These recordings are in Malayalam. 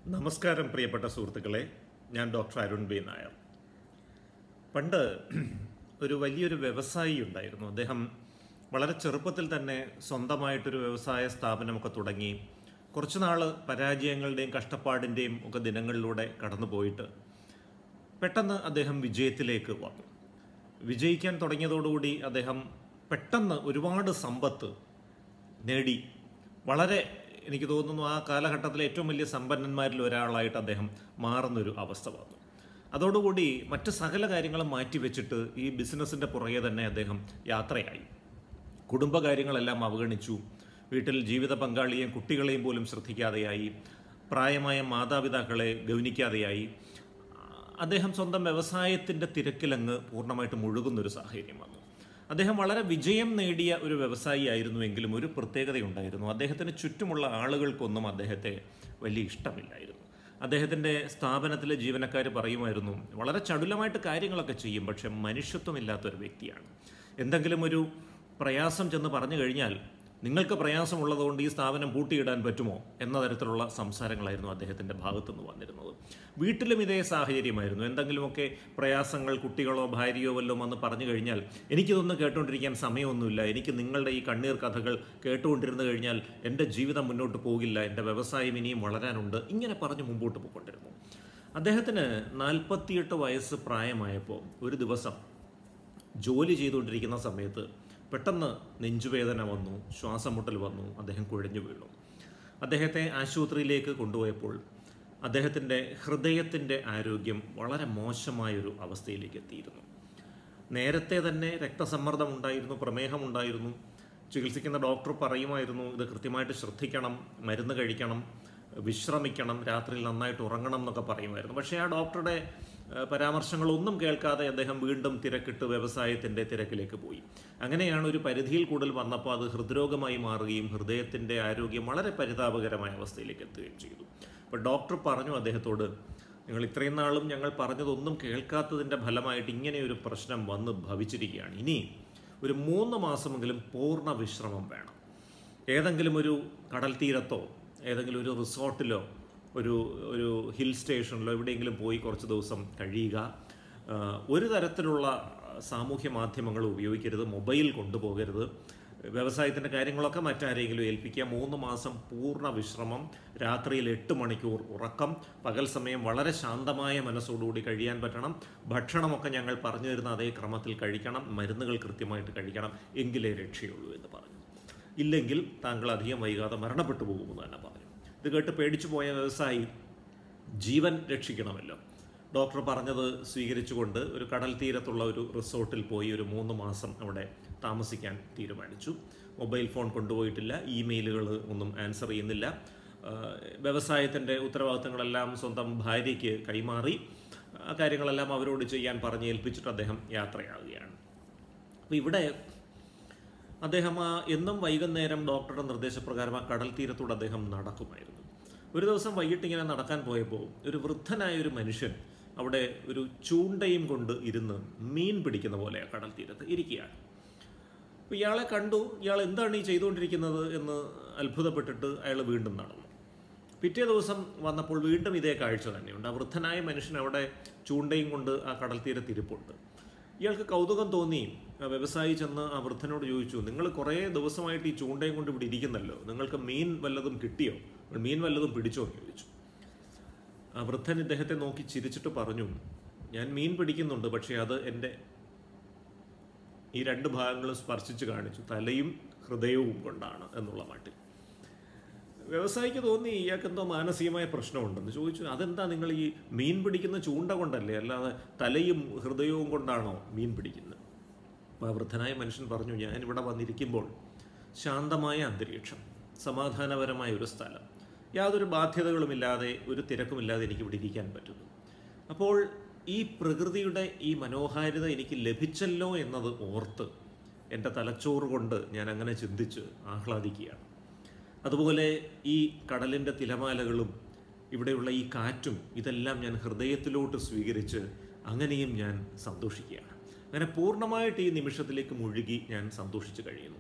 നമസ്കാരം പ്രിയപ്പെട്ട സുഹൃത്തുക്കളെ ഞാൻ ഡോക്ടർ അരുൺ ബി നായർ പണ്ട് ഒരു വലിയൊരു വ്യവസായി ഉണ്ടായിരുന്നു അദ്ദേഹം വളരെ ചെറുപ്പത്തിൽ തന്നെ സ്വന്തമായിട്ടൊരു വ്യവസായ സ്ഥാപനമൊക്കെ തുടങ്ങി കുറച്ച് നാൾ പരാജയങ്ങളുടെയും കഷ്ടപ്പാടിൻ്റെയും ഒക്കെ ദിനങ്ങളിലൂടെ കടന്നുപോയിട്ട് പെട്ടെന്ന് അദ്ദേഹം വിജയത്തിലേക്ക് വന്നു വിജയിക്കാൻ തുടങ്ങിയതോടുകൂടി അദ്ദേഹം പെട്ടെന്ന് ഒരുപാട് സമ്പത്ത് നേടി വളരെ എനിക്ക് തോന്നുന്നു ആ കാലഘട്ടത്തിലെ ഏറ്റവും വലിയ സമ്പന്നന്മാരിൽ ഒരാളായിട്ട് അദ്ദേഹം മാറുന്നൊരു അവസ്ഥ വന്നു അതോടുകൂടി മറ്റ് സകല കാര്യങ്ങളും മാറ്റിവെച്ചിട്ട് ഈ ബിസിനസ്സിൻ്റെ പുറകെ തന്നെ അദ്ദേഹം യാത്രയായി കുടുംബകാര്യങ്ങളെല്ലാം അവഗണിച്ചു വീട്ടിൽ ജീവിത പങ്കാളിയെയും കുട്ടികളെയും പോലും ശ്രദ്ധിക്കാതെയായി പ്രായമായ മാതാപിതാക്കളെ ഗൗനിക്കാതെയായി അദ്ദേഹം സ്വന്തം വ്യവസായത്തിൻ്റെ തിരക്കിലങ്ങ് പൂർണ്ണമായിട്ട് മുഴുകുന്നൊരു സാഹചര്യം വന്നു അദ്ദേഹം വളരെ വിജയം നേടിയ ഒരു വ്യവസായി ആയിരുന്നുവെങ്കിലും ഒരു പ്രത്യേകതയുണ്ടായിരുന്നു അദ്ദേഹത്തിന് ചുറ്റുമുള്ള ആളുകൾക്കൊന്നും അദ്ദേഹത്തെ വലിയ ഇഷ്ടമില്ലായിരുന്നു അദ്ദേഹത്തിൻ്റെ സ്ഥാപനത്തിലെ ജീവനക്കാർ പറയുമായിരുന്നു വളരെ ചടുലമായിട്ട് കാര്യങ്ങളൊക്കെ ചെയ്യും പക്ഷെ മനുഷ്യത്വമില്ലാത്തൊരു വ്യക്തിയാണ് എന്തെങ്കിലും ഒരു പ്രയാസം ചെന്ന് പറഞ്ഞു കഴിഞ്ഞാൽ നിങ്ങൾക്ക് പ്രയാസമുള്ളതുകൊണ്ട് ഈ സ്ഥാപനം പൂട്ടിയിടാൻ പറ്റുമോ എന്ന തരത്തിലുള്ള സംസാരങ്ങളായിരുന്നു അദ്ദേഹത്തിൻ്റെ ഭാഗത്തുനിന്ന് വന്നിരുന്നത് വീട്ടിലും ഇതേ സാഹചര്യമായിരുന്നു എന്തെങ്കിലുമൊക്കെ പ്രയാസങ്ങൾ കുട്ടികളോ ഭാര്യയോ വല്ലോ വന്ന് പറഞ്ഞു കഴിഞ്ഞാൽ എനിക്കിതൊന്നും കേട്ടുകൊണ്ടിരിക്കാൻ സമയമൊന്നുമില്ല എനിക്ക് നിങ്ങളുടെ ഈ കണ്ണീർ കഥകൾ കേട്ടുകൊണ്ടിരുന്നു കഴിഞ്ഞാൽ എൻ്റെ ജീവിതം മുന്നോട്ട് പോകില്ല എൻ്റെ വ്യവസായം ഇനിയും വളരാനുണ്ട് ഇങ്ങനെ പറഞ്ഞ് മുമ്പോട്ട് പോയിക്കൊണ്ടിരുന്നു അദ്ദേഹത്തിന് നാൽപ്പത്തിയെട്ട് വയസ്സ് പ്രായമായപ്പോൾ ഒരു ദിവസം ജോലി ചെയ്തുകൊണ്ടിരിക്കുന്ന സമയത്ത് പെട്ടെന്ന് നെഞ്ചുവേദന വന്നു ശ്വാസം മുട്ടൽ വന്നു അദ്ദേഹം കുഴഞ്ഞു വീണു അദ്ദേഹത്തെ ആശുപത്രിയിലേക്ക് കൊണ്ടുപോയപ്പോൾ അദ്ദേഹത്തിൻ്റെ ഹൃദയത്തിൻ്റെ ആരോഗ്യം വളരെ മോശമായൊരു അവസ്ഥയിലേക്ക് എത്തിയിരുന്നു നേരത്തെ തന്നെ രക്തസമ്മർദ്ദം ഉണ്ടായിരുന്നു പ്രമേഹമുണ്ടായിരുന്നു ചികിത്സിക്കുന്ന ഡോക്ടർ പറയുമായിരുന്നു ഇത് കൃത്യമായിട്ട് ശ്രദ്ധിക്കണം മരുന്ന് കഴിക്കണം വിശ്രമിക്കണം രാത്രിയിൽ നന്നായിട്ട് ഉറങ്ങണം എന്നൊക്കെ പറയുമായിരുന്നു പക്ഷേ ആ ഡോക്ടറുടെ ഏഹ്, പരാമർശങ്ങളൊന്നും കേൾക്കാതെ അദ്ദേഹം വീണ്ടും തിരക്കിട്ട് വ്യവസായത്തിൻ്റെ തിരക്കിലേക്ക് പോയി അങ്ങനെയാണ് ഒരു പരിധിയിൽ കൂടുതൽ വന്നപ്പോൾ അത് ഹൃദ്രോഗമായി മാറുകയും ഹൃദയത്തിൻ്റെ ആരോഗ്യം വളരെ പരിതാപകരമായ അവസ്ഥയിലേക്ക് എത്തുകയും ചെയ്തു അപ്പോൾ ഡോക്ടർ പറഞ്ഞു അദ്ദേഹത്തോട് നിങ്ങൾ ഇത്രയും നാളും ഞങ്ങൾ പറഞ്ഞതൊന്നും കേൾക്കാത്തതിൻ്റെ ഫലമായിട്ട് ഇങ്ങനെ ഒരു പ്രശ്നം വന്ന് ഭവിച്ചിരിക്കുകയാണ് ഇനി ഒരു മൂന്ന് മാസമെങ്കിലും പൂർണ്ണ വിശ്രമം വേണം ഏതെങ്കിലും ഒരു കടൽ തീരത്തോ ഏതെങ്കിലും ഒരു റിസോർട്ടിലോ ഒരു ഒരു ഹിൽ സ്റ്റേഷനിലോ എവിടെയെങ്കിലും പോയി കുറച്ച് ദിവസം കഴിയുക ആ, ഒരു തരത്തിലുള്ള സാമൂഹ്യ മാധ്യമങ്ങൾ ഉപയോഗിക്കരുത് മൊബൈൽ കൊണ്ടുപോകരുത് വ്യവസായത്തിൻ്റെ കാര്യങ്ങളൊക്കെ മറ്റാരെങ്കിലും ഏൽപ്പിക്കുക മൂന്ന് മാസം പൂർണ്ണ വിശ്രമം രാത്രിയിൽ എട്ട് മണിക്കൂർ ഉറക്കം പകൽ സമയം വളരെ ശാന്തമായ മനസ്സോടുകൂടി കഴിയാൻ പറ്റണം ഭക്ഷണമൊക്കെ ഞങ്ങൾ പറഞ്ഞു തരുന്ന അതേ ക്രമത്തിൽ കഴിക്കണം മരുന്നുകൾ കൃത്യമായിട്ട് കഴിക്കണം എങ്കിലേ രക്ഷയുള്ളൂ എന്ന് പറഞ്ഞു ഇല്ലെങ്കിൽ താങ്കൾ അധികം വൈകാതെ മരണപ്പെട്ടു പോകുമെന്ന് തന്നെ പറഞ്ഞു ഇത് കേട്ട് പേടിച്ചു പോയ വ്യവസായി ജീവൻ രക്ഷിക്കണമല്ലോ ഡോക്ടർ പറഞ്ഞത് സ്വീകരിച്ചുകൊണ്ട് ഒരു കടൽ തീരത്തുള്ള ഒരു റിസോർട്ടിൽ പോയി ഒരു മൂന്ന് മാസം അവിടെ താമസിക്കാൻ തീരുമാനിച്ചു മൊബൈൽ ഫോൺ കൊണ്ടുപോയിട്ടില്ല ഇമെയിലുകൾ ഒന്നും ആൻസർ ചെയ്യുന്നില്ല ആ, വ്യവസായത്തിൻ്റെ ഉത്തരവാദിത്തങ്ങളെല്ലാം സ്വന്തം ഭാര്യയ്ക്ക് കൈമാറി ആ കാര്യങ്ങളെല്ലാം അവരോട് ചെയ്യാൻ പറഞ്ഞ് ഏൽപ്പിച്ചിട്ട് അദ്ദേഹം യാത്രയാവുകയാണ് അപ്പോൾ ഇവിടെ അദ്ദേഹം ആ എന്നും വൈകുന്നേരം ഡോക്ടറുടെ നിർദ്ദേശപ്രകാരം ആ കടൽ തീരത്തൂടെ അദ്ദേഹം നടക്കുമായിരുന്നു ഒരു ദിവസം വൈകിട്ട് ഇങ്ങനെ നടക്കാൻ പോയപ്പോൾ ഒരു വൃദ്ധനായ ഒരു മനുഷ്യൻ അവിടെ ഒരു ചൂണ്ടയും കൊണ്ട് ഇരുന്ന് മീൻ പിടിക്കുന്ന പോലെ ആ കടൽ തീരത്ത് ഇരിക്കുകയാണ് അപ്പോൾ ഇയാളെ കണ്ടു ഇയാൾ എന്താണ് ഈ ചെയ്തുകൊണ്ടിരിക്കുന്നത് എന്ന് അത്ഭുതപ്പെട്ടിട്ട് അയാൾ വീണ്ടും നടന്നു പിറ്റേ ദിവസം വന്നപ്പോൾ വീണ്ടും ഇതേ കാഴ്ച തന്നെയുണ്ട് ആ വൃദ്ധനായ മനുഷ്യൻ അവിടെ ചൂണ്ടയും കൊണ്ട് ആ കടൽ തീരത്ത് ഇരിപ്പുണ്ട് ഇയാൾക്ക് കൗതുകം തോന്നി ആ വ്യവസായി ചെന്ന് ആ വൃദ്ധനോട് ചോദിച്ചു നിങ്ങൾ കുറേ ദിവസമായിട്ട് ഈ ചൂണ്ടയും കൊണ്ട് ഇവിടെ ഇരിക്കുന്നല്ലോ നിങ്ങൾക്ക് മീൻ വല്ലതും കിട്ടിയോ നിങ്ങൾ മീൻ വല്ലതും പിടിച്ചോ എന്ന് ചോദിച്ചു ആ വൃദ്ധൻ ഇദ്ദേഹത്തെ നോക്കി ചിരിച്ചിട്ട് പറഞ്ഞു ഞാൻ മീൻ പിടിക്കുന്നുണ്ട് പക്ഷേ അത് എൻ്റെ ഈ രണ്ട് ഭാഗങ്ങളും സ്പർശിച്ച് കാണിച്ചു തലയും ഹൃദയവും കൊണ്ടാണ് എന്നുള്ള മട്ടിൽ വ്യവസായിക്ക് തോന്നി ഇയാൾക്ക് എന്തോ മാനസികമായ പ്രശ്നമുണ്ടെന്ന് ചോദിച്ചു അതെന്താ നിങ്ങൾ ഈ മീൻ പിടിക്കുന്ന ചൂണ്ട കൊണ്ടല്ലേ അല്ലാതെ തലയും ഹൃദയവും കൊണ്ടാണോ മീൻ പിടിക്കുന്നത് അപ്പോൾ ആ വൃദ്ധനായ മനുഷ്യൻ പറഞ്ഞു ഞാൻ ഇവിടെ വന്നിരിക്കുമ്പോൾ ശാന്തമായ അന്തരീക്ഷം സമാധാനപരമായ ഒരു സ്ഥലം യാതൊരു ബാധ്യതകളുമില്ലാതെ ഒരു തിരക്കുമില്ലാതെ എനിക്ക് ഇവിടെ ഇരിക്കാൻ പറ്റുന്നു അപ്പോൾ ഈ പ്രകൃതിയുടെ ഈ മനോഹാരിത എനിക്ക് ലഭിച്ചല്ലോ എന്നത് ഓർത്ത് എൻ്റെ തലച്ചോറ് കൊണ്ട് ഞാൻ അങ്ങനെ ചിന്തിച്ച് ആഹ്ലാദിക്കുകയാണ് അതുപോലെ ഈ കടലിൻ്റെ തിലമാലകളും ഇവിടെയുള്ള ഈ കാറ്റും ഇതെല്ലാം ഞാൻ ഹൃദയത്തിലോട്ട് സ്വീകരിച്ച് അങ്ങനെയും ഞാൻ സന്തോഷിക്കുകയാണ് അങ്ങനെ പൂർണ്ണമായിട്ട് ഈ നിമിഷത്തിലേക്ക് മുഴുകി ഞാൻ സന്തോഷിച്ച് കഴിയുന്നു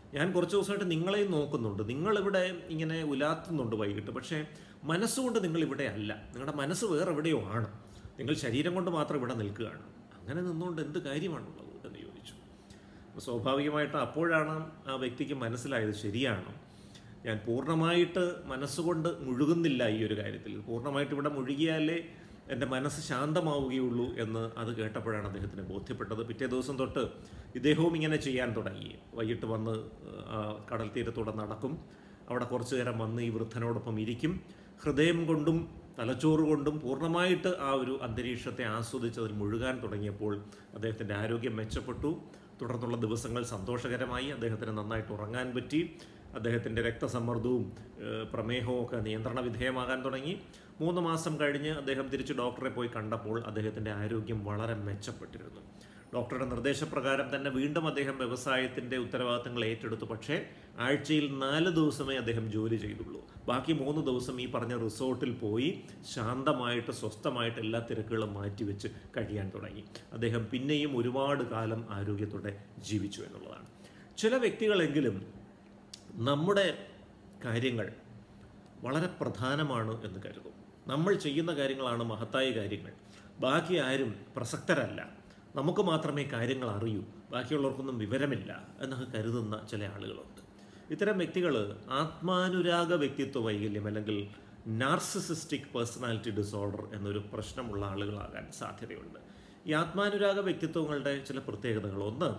ഞാൻ കുറച്ച് ദിവസമായിട്ട് നിങ്ങളെയും നോക്കുന്നുണ്ട് നിങ്ങളിവിടെ ഇങ്ങനെ ഉലാത്തുന്നുണ്ട് വൈകിട്ട് പക്ഷേ മനസ്സുകൊണ്ട് നിങ്ങൾ ഇവിടെ അല്ല നിങ്ങളുടെ മനസ്സ് വേറെ എവിടെയോ ആണ് നിങ്ങൾ ശരീരം കൊണ്ട് മാത്രം ഇവിടെ നിൽക്കുകയാണ് അങ്ങനെ നിന്നുകൊണ്ട് എന്ത് കാര്യമാണുള്ളത് എന്ന് ചോദിച്ചു അപ്പോൾ സ്വാഭാവികമായിട്ട് അപ്പോഴാണ് ആ വ്യക്തിക്ക് മനസ്സിലായത് ശരിയാണ് ഞാൻ പൂർണ്ണമായിട്ട് മനസ്സുകൊണ്ട് മുഴുകുന്നില്ല ഈ ഒരു കാര്യത്തിൽ പൂർണ്ണമായിട്ട് ഇവിടെ മുഴുകിയാലേ എൻ്റെ മനസ്സ് ശാന്തമാവുകയുള്ളൂ എന്ന് അത് കേട്ടപ്പോഴാണ് അദ്ദേഹത്തിന് ബോധ്യപ്പെട്ടത് പിറ്റേ ദിവസം തൊട്ട് ഇദ്ദേഹവും ഇങ്ങനെ ചെയ്യാൻ തുടങ്ങി വൈകിട്ട് വന്ന് ആ, കടൽ തീരത്തൂടെ നടക്കും അവിടെ കുറച്ചു നേരം വന്ന് ഈ വൃദ്ധനോടൊപ്പം ഇരിക്കും ഹൃദയം കൊണ്ടും തലച്ചോറ് കൊണ്ടും പൂർണ്ണമായിട്ട് ആ ഒരു അന്തരീക്ഷത്തെ ആസ്വദിച്ച് അതിൽ മുഴുകാൻ തുടങ്ങിയപ്പോൾ അദ്ദേഹത്തിൻ്റെ ആരോഗ്യം മെച്ചപ്പെട്ടു തുടർന്നുള്ള ദിവസങ്ങൾ സന്തോഷകരമായി അദ്ദേഹത്തിന് നന്നായിട്ട് ഉറങ്ങാൻ പറ്റി അദ്ദേഹത്തിൻ്റെ രക്തസമ്മർദ്ദവും ഏഹ്, പ്രമേഹവും ഒക്കെ നിയന്ത്രണ വിധേയമാകാൻ തുടങ്ങി മൂന്ന് മാസം കഴിഞ്ഞ് അദ്ദേഹം തിരിച്ച് ഡോക്ടറെ പോയി കണ്ടപ്പോൾ അദ്ദേഹത്തിൻ്റെ ആരോഗ്യം വളരെ മെച്ചപ്പെട്ടിരുന്നു ഡോക്ടറുടെ നിർദ്ദേശപ്രകാരം തന്നെ വീണ്ടും അദ്ദേഹം വ്യവസായത്തിൻ്റെ ഉത്തരവാദിത്തങ്ങൾ ഏറ്റെടുത്തു പക്ഷേ ആഴ്ചയിൽ നാല് ദിവസമേ അദ്ദേഹം ജോലി ചെയ്തുള്ളൂ ബാക്കി മൂന്ന് ദിവസം ഈ പറഞ്ഞ റിസോർട്ടിൽ പോയി ശാന്തമായിട്ട് സ്വസ്ഥമായിട്ട് എല്ലാ തിരക്കുകളും മാറ്റിവെച്ച് കഴിയാൻ തുടങ്ങി അദ്ദേഹം പിന്നെയും ഒരുപാട് കാലം ആരോഗ്യത്തോടെ ജീവിച്ചു എന്നുള്ളതാണ് ചില വ്യക്തികളെങ്കിലും നമ്മുടെ കാര്യങ്ങൾ വളരെ പ്രധാനമാണ് എന്ന് കരുതും നമ്മൾ ചെയ്യുന്ന കാര്യങ്ങളാണ് മഹത്തായ കാര്യങ്ങൾ ബാക്കി ആരും പ്രസക്തരല്ല നമുക്ക് മാത്രമേ കാര്യങ്ങൾ അറിയൂ ബാക്കിയുള്ളവർക്കൊന്നും വിവരമില്ല എന്നൊക്കെ കരുതുന്ന ചില ആളുകളുണ്ട് ഇത്തരം വ്യക്തികൾ ആത്മാനുരാഗ വ്യക്തിത്വ വൈകല്യം അല്ലെങ്കിൽ നാർസിസിസ്റ്റിക് പേഴ്സണാലിറ്റി ഡിസോർഡർ എന്നൊരു പ്രശ്നമുള്ള ആളുകളാകാൻ സാധ്യതയുണ്ട് ഈ ആത്മാനുരാഗ വ്യക്തിത്വങ്ങളുടെ ചില പ്രത്യേകതകൾ ഒന്ന്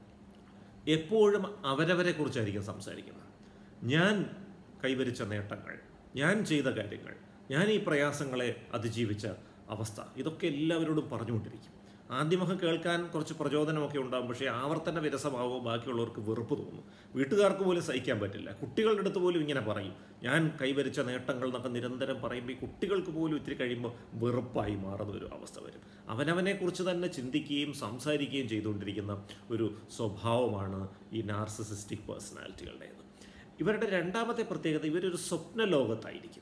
എപ്പോഴും അവരവരെ കുറിച്ചായിരിക്കും സംസാരിക്കുന്നത് ഞാൻ കൈവരിച്ച നേട്ടങ്ങൾ ഞാൻ ചെയ്ത കാര്യങ്ങൾ ഞാൻ ഈ പ്രയാസങ്ങളെ അതിജീവിച്ച അവസ്ഥ ഇതൊക്കെ എല്ലാവരോടും പറഞ്ഞുകൊണ്ടിരിക്കും ആദ്യമൊക്കെ കേൾക്കാൻ കുറച്ച് പ്രചോദനമൊക്കെ ഉണ്ടാകും പക്ഷേ ആവർത്തന വിരസമാവോ ബാക്കിയുള്ളവർക്ക് വെറുപ്പ് തോന്നും വീട്ടുകാർക്ക് പോലും സഹിക്കാൻ പറ്റില്ല കുട്ടികളുടെ അടുത്ത് പോലും ഇങ്ങനെ പറയും ഞാൻ കൈവരിച്ച നേട്ടങ്ങൾ എന്നൊക്കെ നിരന്തരം പറയുമ്പോൾ ഈ കുട്ടികൾക്ക് പോലും ഇത്തിരി കഴിയുമ്പോൾ വെറുപ്പായി മാറുന്ന ഒരു അവസ്ഥ വരും അവനവനെക്കുറിച്ച് തന്നെ ചിന്തിക്കുകയും സംസാരിക്കുകയും ചെയ്തുകൊണ്ടിരിക്കുന്ന ഒരു സ്വഭാവമാണ് ഈ നാർസിസിസ്റ്റിക് പേഴ്സണാലിറ്റികളുടേത് ഇവരുടെ രണ്ടാമത്തെ പ്രത്യേകത ഇവരൊരു സ്വപ്ന ലോകത്തായിരിക്കും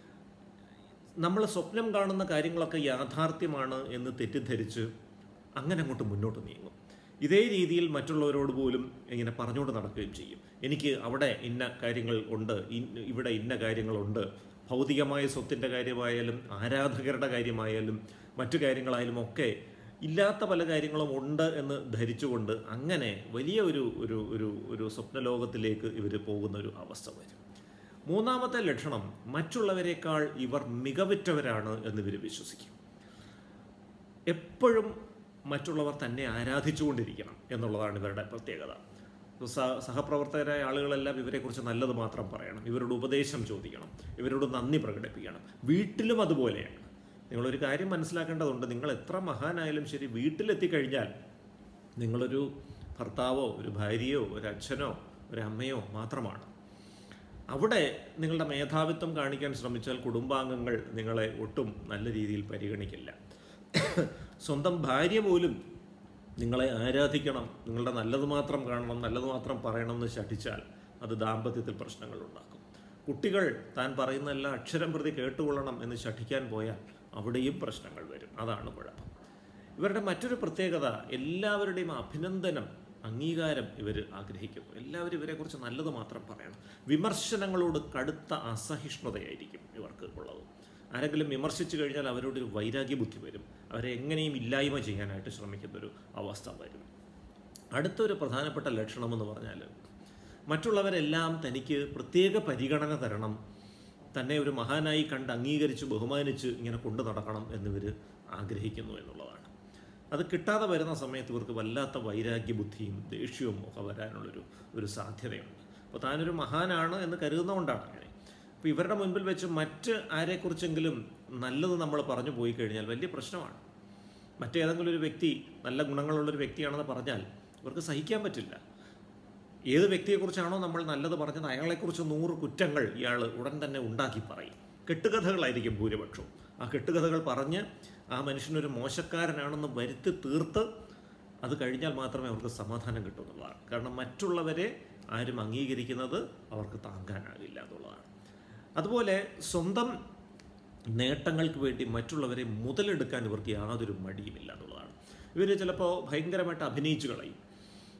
നമ്മൾ സ്വപ്നം കാണുന്ന കാര്യങ്ങളൊക്കെ യാഥാർത്ഥ്യമാണ് എന്ന് തെറ്റിദ്ധരിച്ച് അങ്ങനെ അങ്ങോട്ട് മുന്നോട്ട് നീങ്ങും ഇതേ രീതിയിൽ മറ്റുള്ളവരോട് പോലും ഇങ്ങനെ പറഞ്ഞുകൊണ്ട് നടക്കുകയും ചെയ്യും എനിക്ക് അവിടെ ഇന്ന കാര്യങ്ങൾ ഉണ്ട് ഇന്ന- ഇവിടെ ഇന്ന കാര്യങ്ങളുണ്ട് ഭൗതികമായ സ്വത്തിൻ്റെ കാര്യമായാലും ആരാധകരുടെ കാര്യമായാലും മറ്റു കാര്യങ്ങളായാലും ഒക്കെ ഇല്ലാത്ത പല കാര്യങ്ങളും ഉണ്ട് എന്ന് ധരിച്ചുകൊണ്ട് അങ്ങനെ വലിയ ഒരു ഒരു ഒരു ഒരു സ്വപ്നലോകത്തിലേക്ക് ഇവർ പോകുന്ന ഒരു അവസ്ഥ വരും മൂന്നാമത്തെ ലക്ഷണം മറ്റുള്ളവരെക്കാൾ ഇവർ മികവുറ്റവരാണ് എന്ന് ഇവർ വിശ്വസിക്കും എപ്പോഴും മറ്റുള്ളവർ തന്നെ ആരാധിച്ചുകൊണ്ടിരിക്കണം എന്നുള്ളതാണ് ഇവരുടെ പ്രത്യേകത സ- സഹപ്രവർത്തകരായ ആളുകളെല്ലാം ഇവരെക്കുറിച്ച് നല്ലത് മാത്രം പറയണം ഇവരോട് ഉപദേശം ചോദിക്കണം ഇവരോട് നന്ദി പ്രകടിപ്പിക്കണം വീട്ടിലും അതുപോലെയാണ് നിങ്ങളൊരു കാര്യം മനസ്സിലാക്കേണ്ടതുണ്ട് നിങ്ങൾ എത്ര മഹാനായാലും ശരി വീട്ടിലെത്തിക്കഴിഞ്ഞാൽ നിങ്ങളൊരു ഭർത്താവോ ഒരു ഭാര്യയോ ഒരു അച്ഛനോ ഒരു അമ്മയോ മാത്രമാണ് അവിടെ നിങ്ങളുടെ മേധാവിത്വം കാണിക്കാൻ ശ്രമിച്ചാൽ കുടുംബാംഗങ്ങൾ നിങ്ങളെ ഒട്ടും നല്ല രീതിയിൽ പരിഗണിക്കില്ല സ്വന്തം ഭാര്യ പോലും നിങ്ങളെ ആരാധിക്കണം നിങ്ങളുടെ നല്ലത് മാത്രം കാണണം നല്ലത് മാത്രം പറയണം എന്ന് ശഠിച്ചാൽ അത് ദാമ്പത്യത്തിൽ പ്രശ്നങ്ങൾ ഉണ്ടാക്കും കുട്ടികൾ താൻ പറയുന്ന എല്ലാ അക്ഷരം പ്രതി കേട്ടുകൊള്ളണം എന്ന് ശഠിക്കാൻ പോയാൽ അവിടെയും പ്രശ്നങ്ങൾ വരും അതാണ് കുഴപ്പം ഇവരുടെ മറ്റൊരു പ്രത്യേകത എല്ലാവരുടെയും അഭിനന്ദനം അംഗീകാരം ഇവർ ആഗ്രഹിക്കുന്നു എല്ലാവരും ഇവരെക്കുറിച്ച് നല്ലത് മാത്രം പറയണം വിമർശനങ്ങളോട് കടുത്ത അസഹിഷ്ണുതയായിരിക്കും ഇവർക്ക് ഉള്ളത് ആരെങ്കിലും വിമർശിച്ചു കഴിഞ്ഞാൽ അവരോടൊരു വൈരാഗ്യ ബുദ്ധി വരും അവരെ എങ്ങനെയും ഇല്ലായ്മ ചെയ്യാനായിട്ട് ശ്രമിക്കുന്നൊരു അവസ്ഥ വരും അടുത്തൊരു പ്രധാനപ്പെട്ട ലക്ഷണമെന്ന് പറഞ്ഞാൽ മറ്റുള്ളവരെല്ലാം തനിക്ക് പ്രത്യേക പരിഗണന തരണം തന്നെ ഒരു മഹാനായി കണ്ട് അംഗീകരിച്ച് ബഹുമാനിച്ച് ഇങ്ങനെ കൊണ്ടു നടക്കണം എന്നിവർ ആഗ്രഹിക്കുന്നു എന്നുള്ളതാണ് അത് കിട്ടാതെ വരുന്ന സമയത്ത് ഇവർക്ക് വല്ലാത്ത വൈരാഗ്യ ബുദ്ധിയും ദേഷ്യവും ഒക്കെ വരാനുള്ളൊരു ഒരു സാധ്യതയുണ്ട് അപ്പോൾ താനൊരു മഹാനാണ് എന്ന് കരുതുന്നതുകൊണ്ടാണ് അങ്ങനെ അപ്പോൾ ഇവരുടെ മുൻപിൽ വെച്ച് മറ്റ് ആരെക്കുറിച്ചെങ്കിലും നല്ലത് നമ്മൾ പറഞ്ഞു പോയി കഴിഞ്ഞാൽ വലിയ പ്രശ്നമാണ് മറ്റേതെങ്കിലും ഒരു വ്യക്തി നല്ല ഗുണങ്ങളുള്ളൊരു വ്യക്തിയാണെന്ന് പറഞ്ഞാൽ ഇവർക്ക് സഹിക്കാൻ പറ്റില്ല ഏത് വ്യക്തിയെക്കുറിച്ചാണോ നമ്മൾ നല്ലത് പറഞ്ഞത് അയാളെക്കുറിച്ച് നൂറ് കുറ്റങ്ങൾ ഇയാൾ ഉടൻ തന്നെ ഉണ്ടാക്കി പറയും കെട്ടുകഥകളായിരിക്കും ഭൂരിപക്ഷവും ആ കെട്ടുകഥകൾ പറഞ്ഞ് ആ മനുഷ്യനൊരു മോശക്കാരനാണെന്ന് വരുത്തി തീർത്ത് അത് കഴിഞ്ഞാൽ മാത്രമേ അവർക്ക് സമാധാനം കിട്ടൂ എന്നുള്ളതാണ് കാരണം മറ്റുള്ളവരെ ആരും അംഗീകരിക്കുന്നത് അവർക്ക് താങ്ങാനാകില്ല എന്നുള്ളതാണ് അതുപോലെ സ്വന്തം നേട്ടങ്ങൾക്ക് വേണ്ടി മറ്റുള്ളവരെ മുതലെടുക്കാൻ ഇവർക്ക് യാതൊരു മടിയുമില്ല എന്നുള്ളതാണ് ഇവർ ചിലപ്പോൾ ഭയങ്കരമായിട്ട് അഭിനയിച്ചു കളയും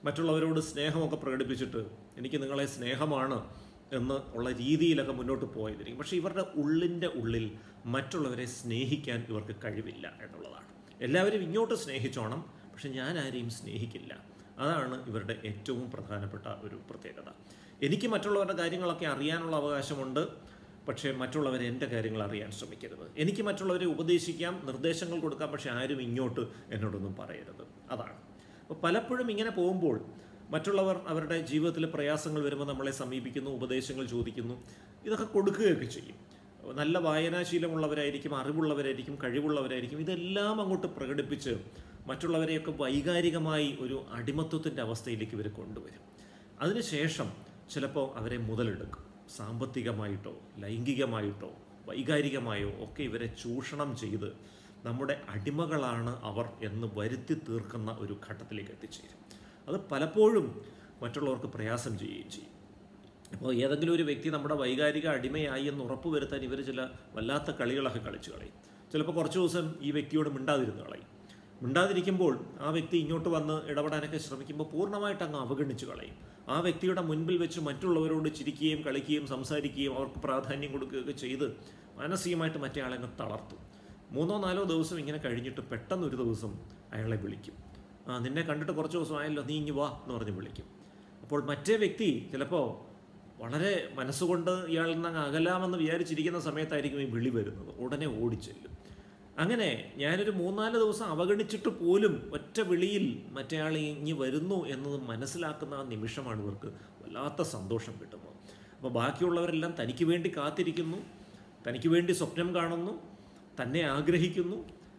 മറ്റുള്ളവരോട് സ്നേഹമൊക്കെ പ്രകടിപ്പിച്ചിട്ട് എനിക്ക് നിങ്ങളെ സ്നേഹമാണ് എന്ന് ഉള്ള രീതിയിലൊക്കെ മുന്നോട്ട് പോയതായിരിക്കും പക്ഷേ ഇവരുടെ ഉള്ളിൻ്റെ ഉള്ളിൽ മറ്റുള്ളവരെ സ്നേഹിക്കാൻ ഇവർക്ക് കഴിവില്ല എന്നുള്ളതാണ് എല്ലാവരും ഇങ്ങോട്ട് സ്നേഹിച്ചോണം പക്ഷെ ഞാൻ ആരെയും സ്നേഹിക്കില്ല അതാണ് ഇവരുടെ ഏറ്റവും പ്രധാനപ്പെട്ട ഒരു പ്രത്യേകത എനിക്ക് മറ്റുള്ളവരുടെ കാര്യങ്ങളൊക്കെ അറിയാനുള്ള അവകാശമുണ്ട് പക്ഷേ മറ്റുള്ളവർ എൻ്റെ കാര്യങ്ങൾ അറിയാൻ ശ്രമിക്കരുത് എനിക്ക് മറ്റുള്ളവരെ ഉപദേശിക്കാം നിർദ്ദേശങ്ങൾ കൊടുക്കാം പക്ഷേ ആരും ഇങ്ങോട്ട് എന്നോടൊന്നും പറയരുത് അതാണ് അപ്പോൾ പലപ്പോഴും ഇങ്ങനെ പോകുമ്പോൾ മറ്റുള്ളവർ അവരുടെ ജീവിതത്തിലെ പ്രയാസങ്ങൾ വരുമ്പോൾ നമ്മളെ സമീപിക്കുന്നു ഉപദേശങ്ങൾ ചോദിക്കുന്നു ഇതൊക്കെ കൊടുക്കുകയൊക്കെ ചെയ്യും നല്ല വായനാശീലമുള്ളവരായിരിക്കും അറിവുള്ളവരായിരിക്കും കഴിവുള്ളവരായിരിക്കും ഇതെല്ലാം അങ്ങോട്ട് പ്രകടിപ്പിച്ച് മറ്റുള്ളവരെയൊക്കെ വൈകാരികമായി ഒരു അടിമത്വത്തിൻ്റെ അവസ്ഥയിലേക്ക് ഇവർ കൊണ്ടുവരും അതിനുശേഷം ചിലപ്പോൾ അവരെ മുതലെടുക്കും സാമ്പത്തികമായിട്ടോ ലൈംഗികമായിട്ടോ വൈകാരികമായോ ഒക്കെ ഇവരെ ചൂഷണം ചെയ്ത് നമ്മുടെ അടിമകളാണ് അവർ എന്ന് വരുത്തി തീർക്കുന്ന ഒരു ഘട്ടത്തിലേക്ക് എത്തിച്ചേരും അത് പലപ്പോഴും മറ്റുള്ളവർക്ക് പ്രയാസം ചെയ്യുകയും ചെയ്യും അപ്പോൾ ഏതെങ്കിലും ഒരു വ്യക്തി നമ്മുടെ വൈകാരിക അടിമയായി എന്ന് ഉറപ്പ് വരുത്താൻ ഇവർ ചില വല്ലാത്ത കളികളൊക്കെ കളിച്ചു കളയും ചിലപ്പോൾ കുറച്ച് ദിവസം ഈ വ്യക്തിയോട് മിണ്ടാതിരുന്ന് കളയും മിണ്ടാതിരിക്കുമ്പോൾ ആ വ്യക്തി ഇങ്ങോട്ട് വന്ന് ഇടപെടാനൊക്കെ ശ്രമിക്കുമ്പോൾ പൂർണ്ണമായിട്ട് അങ്ങ് അവഗണിച്ച് കളയും ആ വ്യക്തിയുടെ മുൻപിൽ വെച്ച് മറ്റുള്ളവരോട് ചിരിക്കുകയും കളിക്കുകയും സംസാരിക്കുകയും അവർക്ക് പ്രാധാന്യം കൊടുക്കുകയൊക്കെ ചെയ്ത് മാനസികമായിട്ട് മറ്റേ ആളെ അങ്ങ് തളർത്തും മൂന്നോ നാലോ ദിവസം ഇങ്ങനെ കഴിഞ്ഞിട്ട് പെട്ടെന്ന് ഒരു ദിവസം അയാളെ വിളിക്കും ആ നിന്നെ കണ്ടിട്ട് കുറച്ച് ദിവസം ആയല്ലോ നീ ഇങ്ങ് വാ എന്ന് പറഞ്ഞ് വിളിക്കും അപ്പോൾ മറ്റേ വ്യക്തി ചിലപ്പോൾ വളരെ മനസ്സുകൊണ്ട് ഇയാളിൽ നിന്ന് അങ്ങ് അകലാമെന്ന് വിചാരിച്ചിരിക്കുന്ന സമയത്തായിരിക്കും ഈ വിളി വരുന്നത് ഉടനെ ഓടിച്ചെല്ലും അങ്ങനെ ഞാനൊരു മൂന്നാല് ദിവസം അവഗണിച്ചിട്ട് പോലും ഒറ്റ വിളിയിൽ മറ്റേ ആൾ ഇങ്ങി വരുന്നു എന്നത് മനസ്സിലാക്കുന്ന ആ നിമിഷമാണ് ഇവർക്ക് വല്ലാത്ത സന്തോഷം കിട്ടുന്നത് അപ്പോൾ ബാക്കിയുള്ളവരെല്ലാം തനിക്ക് വേണ്ടി കാത്തിരിക്കുന്നു തനിക്ക് വേണ്ടി സ്വപ്നം കാണുന്നു തന്നെ ആഗ്രഹിക്കുന്നു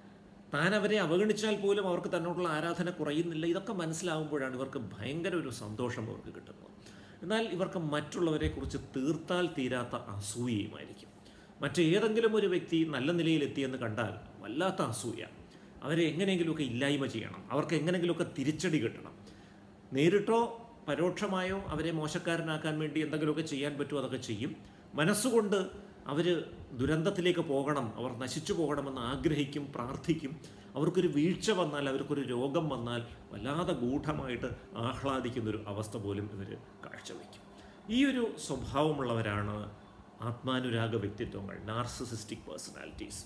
താൻ അവരെ അവഗണിച്ചാൽ പോലും അവർക്ക് തന്നോടുള്ള ആരാധന കുറയുന്നില്ല ഇതൊക്കെ മനസ്സിലാകുമ്പോഴാണ് ഇവർക്ക് ഭയങ്കര ഒരു സന്തോഷം അവർക്ക് കിട്ടുന്നത് എന്നാൽ ഇവർക്ക് മറ്റുള്ളവരെക്കുറിച്ച് തീർത്താൽ തീരാത്ത അസൂയയുമായിരിക്കും മറ്റേതെങ്കിലും ഒരു വ്യക്തി നല്ല നിലയിലെത്തിയെന്ന് കണ്ടാൽ വല്ലാത്ത അസൂയ അവരെ എങ്ങനെയെങ്കിലുമൊക്കെ ഇല്ലായ്മ ചെയ്യണം അവർക്ക് എങ്ങനെയെങ്കിലുമൊക്കെ തിരിച്ചടി കിട്ടണം നേരിട്ടോ പരോക്ഷമായോ അവരെ മോശക്കാരനാക്കാൻ വേണ്ടി എന്തെങ്കിലുമൊക്കെ ചെയ്യാൻ പറ്റുമോ അതൊക്കെ ചെയ്യും മനസ്സുകൊണ്ട് അവർ ദുരന്തത്തിലേക്ക് പോകണം അവർ നശിച്ചു പോകണമെന്ന് ആഗ്രഹിക്കും പ്രാർത്ഥിക്കും അവർക്കൊരു വീഴ്ച വന്നാൽ അവർക്കൊരു രോഗം വന്നാൽ വല്ലാതെ ഗൂഢമായിട്ട് ആഹ്ലാദിക്കുന്നൊരു അവസ്ഥ പോലും ഇവർ കാഴ്ചവെക്കും ഈ ഒരു സ്വഭാവമുള്ളവരാണ് ആത്മാനുരാഗ വ്യക്തിത്വങ്ങൾ നാർസിസിസ്റ്റിക് പേഴ്സണാലിറ്റീസ്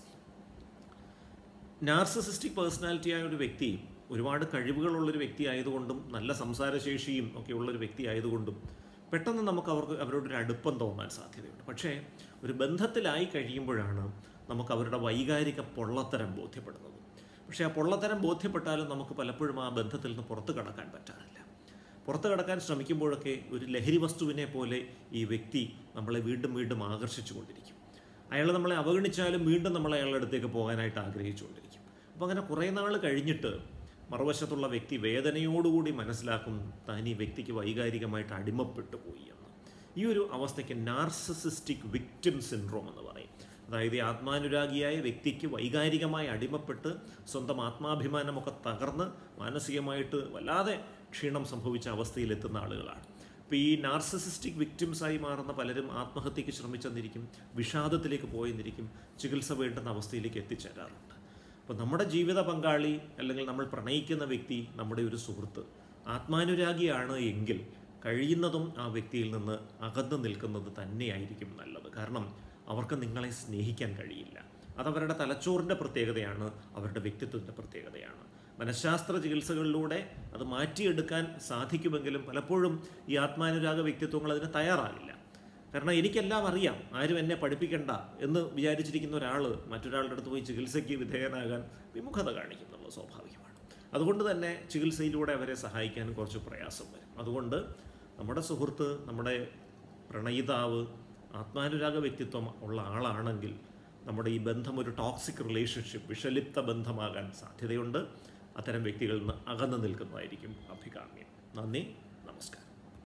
നാർസിസിസ്റ്റിക് പേഴ്സണാലിറ്റിയായ ഒരു വ്യക്തി ഒരുപാട് കഴിവുകളുള്ളൊരു വ്യക്തി ആയതുകൊണ്ടും നല്ല സംസാരശേഷിയും ഒക്കെ ഉള്ളൊരു വ്യക്തി ആയതുകൊണ്ടും പെട്ടെന്ന് നമുക്ക് അവർക്ക് അവരോടൊരു അടുപ്പം തോന്നാൻ സാധ്യതയുണ്ട് പക്ഷേ ഒരു ബന്ധത്തിലായി കഴിയുമ്പോഴാണ് നമുക്ക് അവരുടെ വൈകാരിക പൊള്ളത്തരം ബോധ്യപ്പെടുന്നത് പക്ഷേ ആ പൊള്ളത്തരം ബോധ്യപ്പെട്ടാലും നമുക്ക് പലപ്പോഴും ആ ബന്ധത്തിൽ നിന്ന് പുറത്തു കടക്കാൻ പറ്റാറില്ല പുറത്തു കടക്കാൻ ശ്രമിക്കുമ്പോഴൊക്കെ ഒരു ലഹരി വസ്തുവിനെ പോലെ ഈ വ്യക്തി നമ്മളെ വീണ്ടും വീണ്ടും ആകർഷിച്ചു കൊണ്ടിരിക്കും അയാൾ നമ്മളെ അവഗണിച്ചാലും വീണ്ടും നമ്മൾ അയാളുടെ അടുത്തേക്ക് പോകാനായിട്ട് ആഗ്രഹിച്ചുകൊണ്ടിരിക്കും അപ്പോൾ അങ്ങനെ കുറേ നാൾ കഴിഞ്ഞിട്ട് മറുവശത്തുള്ള വ്യക്തി വേദനയോടുകൂടി മനസ്സിലാക്കും താൻ ഈ വ്യക്തിക്ക് വൈകാരികമായിട്ട് അടിമപ്പെട്ടു പോയി എന്ന് ഈ ഒരു അവസ്ഥയ്ക്ക് നാർസിസിസ്റ്റിക് വിക്ടിം സിൻഡ്രോം എന്ന് പറയും അതായത് ഈ ആത്മാനുരാഗിയായ വ്യക്തിക്ക് വൈകാരികമായി അടിമപ്പെട്ട് സ്വന്തം ആത്മാഭിമാനമൊക്കെ തകർന്ന് മാനസികമായിട്ട് വല്ലാതെ ക്ഷീണം സംഭവിച്ച അവസ്ഥയിലെത്തുന്ന ആളുകളാണ് ഇപ്പോൾ ഈ നാർസിസിസ്റ്റിക് വിക്ടിംസായി മാറുന്ന പലരും ആത്മഹത്യക്ക് ശ്രമിച്ചെന്നിരിക്കും വിഷാദത്തിലേക്ക് പോയെന്നിരിക്കും ചികിത്സ വേണ്ടുന്ന അവസ്ഥയിലേക്ക് എത്തിച്ചേരാറുണ്ട് അപ്പോൾ നമ്മുടെ ജീവിത പങ്കാളി അല്ലെങ്കിൽ നമ്മൾ പ്രണയിക്കുന്ന വ്യക്തി നമ്മുടെ ഒരു സുഹൃത്ത് ആത്മാനുരാഗിയാണ് എങ്കിൽ കഴിയുന്നതും ആ വ്യക്തിയിൽ നിന്ന് അകന്നു നിൽക്കുന്നത് തന്നെയായിരിക്കും നല്ലത് കാരണം അവർക്ക് നിങ്ങളെ സ്നേഹിക്കാൻ കഴിയില്ല അതവരുടെ തലച്ചോറിൻ്റെ പ്രത്യേകതയാണ് അവരുടെ വ്യക്തിത്വത്തിൻ്റെ പ്രത്യേകതയാണ് മനഃശാസ്ത്ര ചികിത്സകളിലൂടെ അത് മാറ്റിയെടുക്കാൻ സാധിക്കുമെങ്കിലും പലപ്പോഴും ഈ ആത്മാനുരാഗ വ്യക്തിത്വങ്ങൾ അതിന് തയ്യാറാകില്ല കാരണം എനിക്കെല്ലാം അറിയാം ആരും എന്നെ പഠിപ്പിക്കണ്ട എന്ന് വിചാരിച്ചിരിക്കുന്ന ഒരാൾ മറ്റൊരാളുടെ അടുത്ത് പോയി ചികിത്സയ്ക്ക് വിധേയനാകാൻ വിമുഖത കാണിക്കുന്നുള്ളത് സ്വാഭാവികമാണ് അതുകൊണ്ട് തന്നെ ചികിത്സയിലൂടെ അവരെ സഹായിക്കാൻ കുറച്ച് പ്രയാസം വരും അതുകൊണ്ട് നമ്മുടെ സുഹൃത്ത് നമ്മുടെ പ്രണയിതാവ് ആത്മാനുരാഗ വ്യക്തിത്വം ഉള്ള ആളാണെങ്കിൽ നമ്മുടെ ഈ ബന്ധം ഒരു ടോക്സിക് റിലേഷൻഷിപ്പ് വിഷലിപ്ത ബന്ധമാകാൻ സാധ്യതയുണ്ട് അത്തരം വ്യക്തികളിൽ നിന്ന് അകന്നു നിൽക്കുന്നതായിരിക്കും അഭികാമ്യം നന്ദി